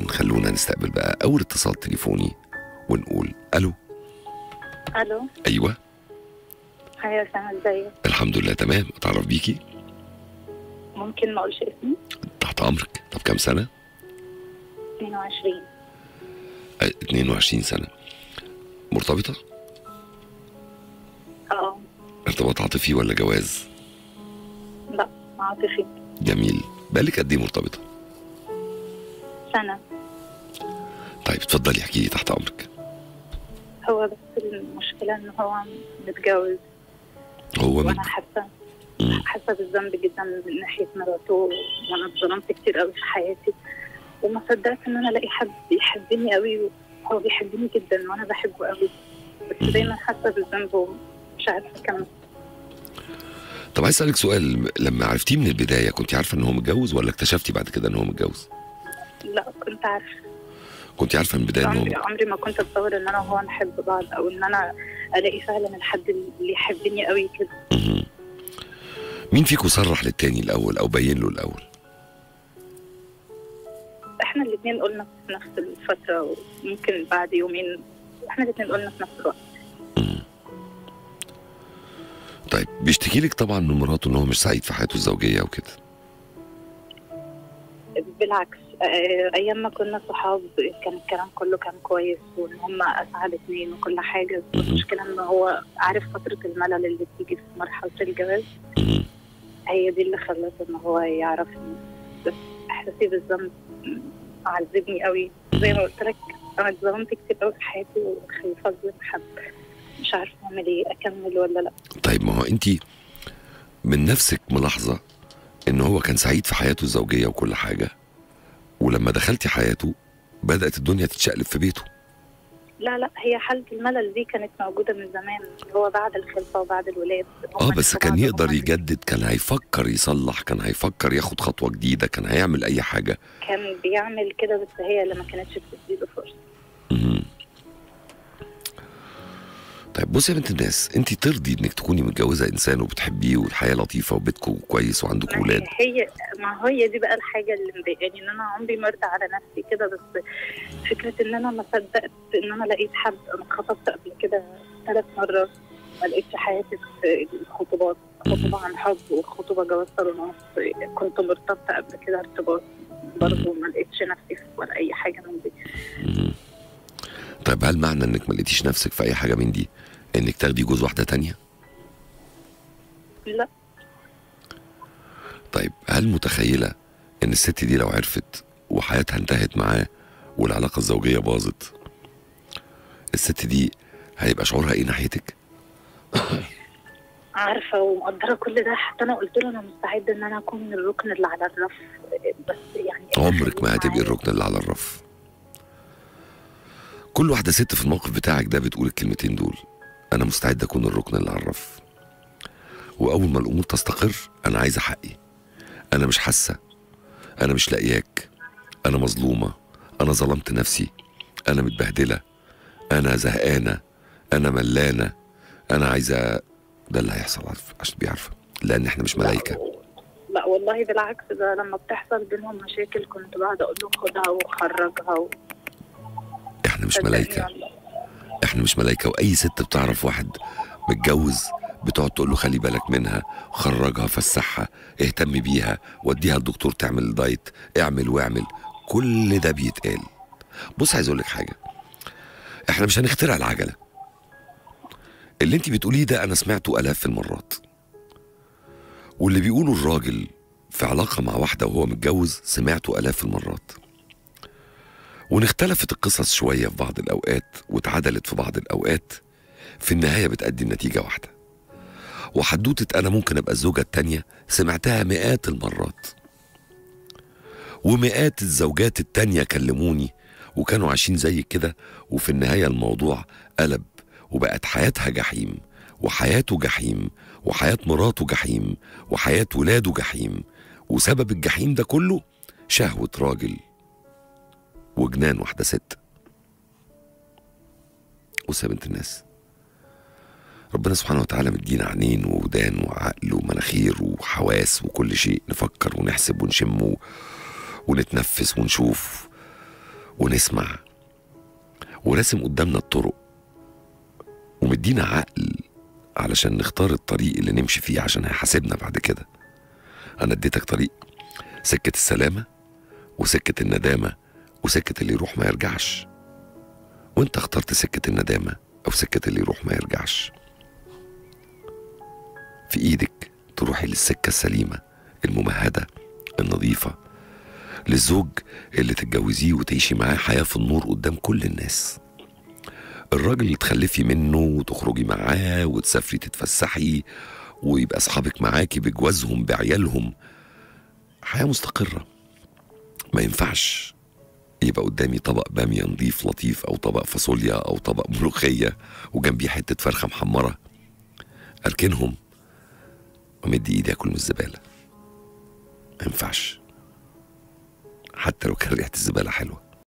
خلونا نستقبل بقى اول اتصال تليفوني ونقول الو الو ايوه هيا سنة ازيك الحمد لله تمام اتعرف بيكي ممكن ما اقولش اسمي تحت امرك طب كام سنه 22 آه، 22 سنه مرتبطه اه ارتباط عاطفي ولا جواز لا عاطفي جميل بقالك قد ايه مرتبطه سنة طيب اتفضلي احكي لي تحت امرك هو بس المشكلة ان هو متجوز هو من وانا حاسة مم. حاسة بالذنب جدا من ناحية مراته وانا اتظلمت كتير قوي في حياتي وما صدقت ان انا الاقي حد بيحبني قوي هو بيحبني جدا وانا بحبه قوي بس دايما حاسة بالذنب ومش عارفة اكمل طب عايز اسالك سؤال لما عرفتيه من البدايه كنت عارفه ان هو متجوز ولا اكتشفتي بعد كده ان هو متجوز لا كنت عارفة كنت عارفه من البدايه ان هو عمري عمري ما كنت اتصور ان انا وهو نحب بعض او ان انا الاقي فعلا الحد اللي يحبني قوي كده مهم. مين فيكم صرح للتاني الاول او بين له الاول احنا الاثنين قلنا في نفس الفتره وممكن بعد يومين احنا الاثنين قلنا في نفس الوقت مم. طيب بيشتكي لك طبعا من مراته ان هو مش سعيد في حياته الزوجيه وكده بالعكس آه، ايام ما كنا صحاب كان الكلام كله كان كويس وان هم اسعد اثنين وكل حاجه بس مهم. المشكله ان هو عارف فتره الملل اللي بتيجي في مرحله الجواز مهم. هي دي اللي خلته ان هو يعرفني بس احساسي بالذنب عذبني قوي زي ما قلت لك انا اتظلمت كتير قوي في حياتي وخايفه اظلم حد مش عارفه اعمل ايه اكمل ولا لا طيب ما هو انت من نفسك ملاحظه ان هو كان سعيد في حياته الزوجيه وكل حاجه ولما دخلتي حياته بدات الدنيا تتشقلب في بيته لا لا هي حالة الملل دي كانت موجودة من زمان اللي هو بعد الخلفة وبعد الولاد اه هما بس لسه كان بعض يقدر هما يجدد كان هيفكر يصلح كان هيفكر ياخد خطوه جديده كان هيعمل اي حاجه كان بيعمل كده بس هي اللي ما كانتش بتديله فرصة مهم. طيب بصي يا بنت الناس انت ترضي انك تكوني متجوزه انسان وبتحبيه والحياه لطيفه وبيتكم كويس وعندكم ما ولاد هي هي ما هي دي بقى الحاجة اللي مضايقاني ان انا عمري ما ارضى على نفسي كده بس فكرة ان انا ما صدقت ان انا لقيت حد انا اتخطبت قبل كده ثلاث مرات ما لقيتش حياتي في الخطوبات خطوبة عن حب وخطوبة جواز صالونات كنت مرتبطة قبل كده ارتباط برضه ما لقيتش نفسي في ولا اي حاجة من دي مهم. طيب هل معنى انك ما لقيتيش نفسك في اي حاجه من دي انك تاخدي جوز واحده تانية لا طيب هل متخيله ان الست دي لو عرفت وحياتها انتهت معاه والعلاقه الزوجيه باظت الست دي هيبقى شعورها ايه ناحيتك عارفه ومقدره كل ده حتى انا قلت له انا مستعده ان انا اكون الركن اللي على الرف بس يعني عمرك ما خليه هتبقي معايا. الركن اللي على الرف كل واحدة ست في الموقف بتاعك ده بتقول الكلمتين دول أنا مستعد أكون الركن اللي على الرف وأول ما الأمور تستقر أنا عايزة حقي أنا مش حاسة أنا مش لاقياك أنا مظلومة أنا ظلمت نفسي أنا متبهدلة أنا زهقانة أنا ملانة أنا عايزة ده اللي هيحصل عارف عشان تبقي عارفة لأن إحنا مش ملايكة لا والله بالعكس ده لما بتحصل بينهم مشاكل كنت بقعد اقول لهم خدها وخرجها و... إحنا مش صدقني ملايكة والله. احنا مش ملايكه واي ست بتعرف واحد متجوز بتقعد تقول له خلي بالك منها خرجها فسحها اهتم بيها وديها الدكتور تعمل دايت اعمل واعمل كل ده بيتقال بص عايز اقول لك حاجه احنا مش هنخترع العجله اللي انت بتقوليه ده انا سمعته الاف المرات واللي بيقوله الراجل في علاقه مع واحده وهو متجوز سمعته الاف المرات وان اختلفت القصص شويه في بعض الاوقات واتعدلت في بعض الاوقات في النهايه بتأدي النتيجه واحده وحدوته انا ممكن ابقى الزوجه التانيه سمعتها مئات المرات ومئات الزوجات التانيه كلموني وكانوا عايشين زي كده وفي النهايه الموضوع قلب وبقت حياتها جحيم وحياته جحيم وحياه مراته جحيم وحياه ولاده جحيم وسبب الجحيم ده كله شهوه راجل وجنان واحدة ست بص يا بنت الناس ربنا سبحانه وتعالى مدينا عينين وودان وعقل ومناخير وحواس وكل شيء نفكر ونحسب ونشم و- ونتنفس ونشوف ونسمع وراسم قدامنا الطرق ومدينا عقل علشان نختار الطريق اللي نمشي فيه عشان هيحاسبنا بعد كده انا اديتك طريق سكة السلامة وسكة الندامة وسكة اللي يروح ما يرجعش وانت اخترت سكة الندامة او سكة اللي يروح ما يرجعش في ايدك تروحي للسكة السليمة الممهدة النظيفة للزوج اللي تتجوزيه وتعيشي معاه حياة في النور قدام كل الناس الراجل اللي تخلفي منه وتخرجي معاه وتسافري تتفسحي ويبقى اصحابك معاكي بجوازهم بعيالهم حياة مستقرة ما ينفعش يبقى قدامي طبق بامية نضيف لطيف أو طبق فاصوليا أو طبق ملوخية وجنبيه حتة فرخة محمرة أركنهم ومدي إيدي أكل من الزبالة ما ينفعش حتى لو كان ريحة الزبالة حلوة